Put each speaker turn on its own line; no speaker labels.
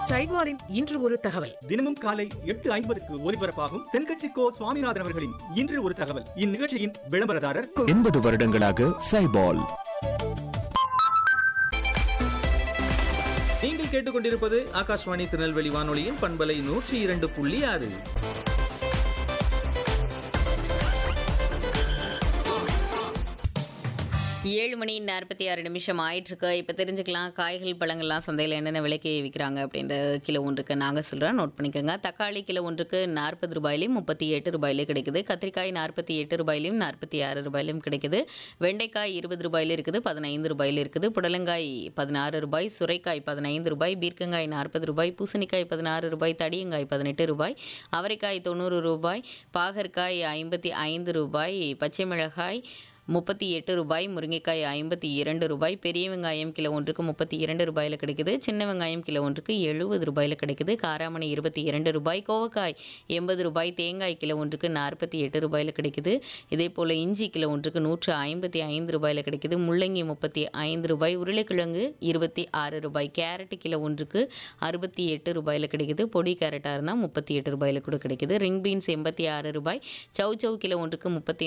சைவாரின் இன்று ஒரு தகவல்
தினமும் காலை எட்டு ஐம்பதுக்கு ஒலிபரப்பாகும் தென்கட்சி கோ சுவாமிநாதன் அவர்களின் இன்று ஒரு தகவல் இந்நிகழ்ச்சியின் விளம்பரதாரர்
எண்பது வருடங்களாக சைபால்
நீங்கள் கேட்டுக்கொண்டிருப்பது ஆகாஷ்வாணி திருநெல்வேலி வானொலியின் பண்பலை நூற்றி இரண்டு புள்ளி ஆறு
ஏழு மணி நாற்பத்தி ஆறு நிமிஷம் ஆயிட்டிருக்கு இப்போ தெரிஞ்சுக்கலாம் காய்கள் பழங்கள்லாம் சந்தையில் என்னென்ன விலைக்கு விற்கிறாங்க அப்படின்ற கிலோ ஒன்றுக்கு நாங்கள் சொல்கிறோம் நோட் பண்ணிக்கோங்க தக்காளி கிலோ ஒன்றுக்கு நாற்பது ரூபாயிலையும் முப்பத்தி எட்டு ரூபாயிலையும் கிடைக்குது கத்திரிக்காய் நாற்பத்தி எட்டு ரூபாயிலையும் நாற்பத்தி ஆறு ரூபாயிலையும் கிடைக்குது வெண்டைக்காய் இருபது ரூபாயில இருக்குது பதினைந்து ரூபாயில இருக்குது புடலங்காய் பதினாறு ரூபாய் சுரைக்காய் பதினைந்து ரூபாய் பீர்க்கங்காய் நாற்பது ரூபாய் பூசணிக்காய் பதினாறு ரூபாய் தடியங்காய் பதினெட்டு ரூபாய் அவரைக்காய் தொண்ணூறு ரூபாய் பாகற்காய் ஐம்பத்தி ஐந்து ரூபாய் பச்சை மிளகாய் முப்பத்தி எட்டு ரூபாய் முருங்கைக்காய் ஐம்பத்தி இரண்டு ரூபாய் பெரிய வெங்காயம் கிலோ ஒன்றுக்கு முப்பத்தி இரண்டு ரூபாயில் கிடைக்குது சின்ன வெங்காயம் கிலோ ஒன்றுக்கு எழுபது ரூபாயில் கிடைக்குது காராமணி இருபத்தி இரண்டு ரூபாய் கோவக்காய் எண்பது ரூபாய் தேங்காய் கிலோ ஒன்றுக்கு நாற்பத்தி எட்டு ரூபாயில் கிடைக்குது இதே போல் இஞ்சி கிலோ ஒன்றுக்கு நூற்று ஐம்பத்தி ஐந்து ரூபாயில் கிடைக்குது முள்ளங்கி முப்பத்தி ஐந்து ரூபாய் உருளைக்கிழங்கு இருபத்தி ஆறு ரூபாய் கேரட் கிலோ ஒன்றுக்கு அறுபத்தி எட்டு ரூபாயில் கிடைக்குது பொடி கேரட்டாக இருந்தால் முப்பத்தி எட்டு ரூபாயில் கூட கிடைக்குது ரிங் பீன்ஸ் எண்பத்தி ஆறு ரூபாய் சௌ சௌ கிலோ ஒன்றுக்கு முப்பத்தி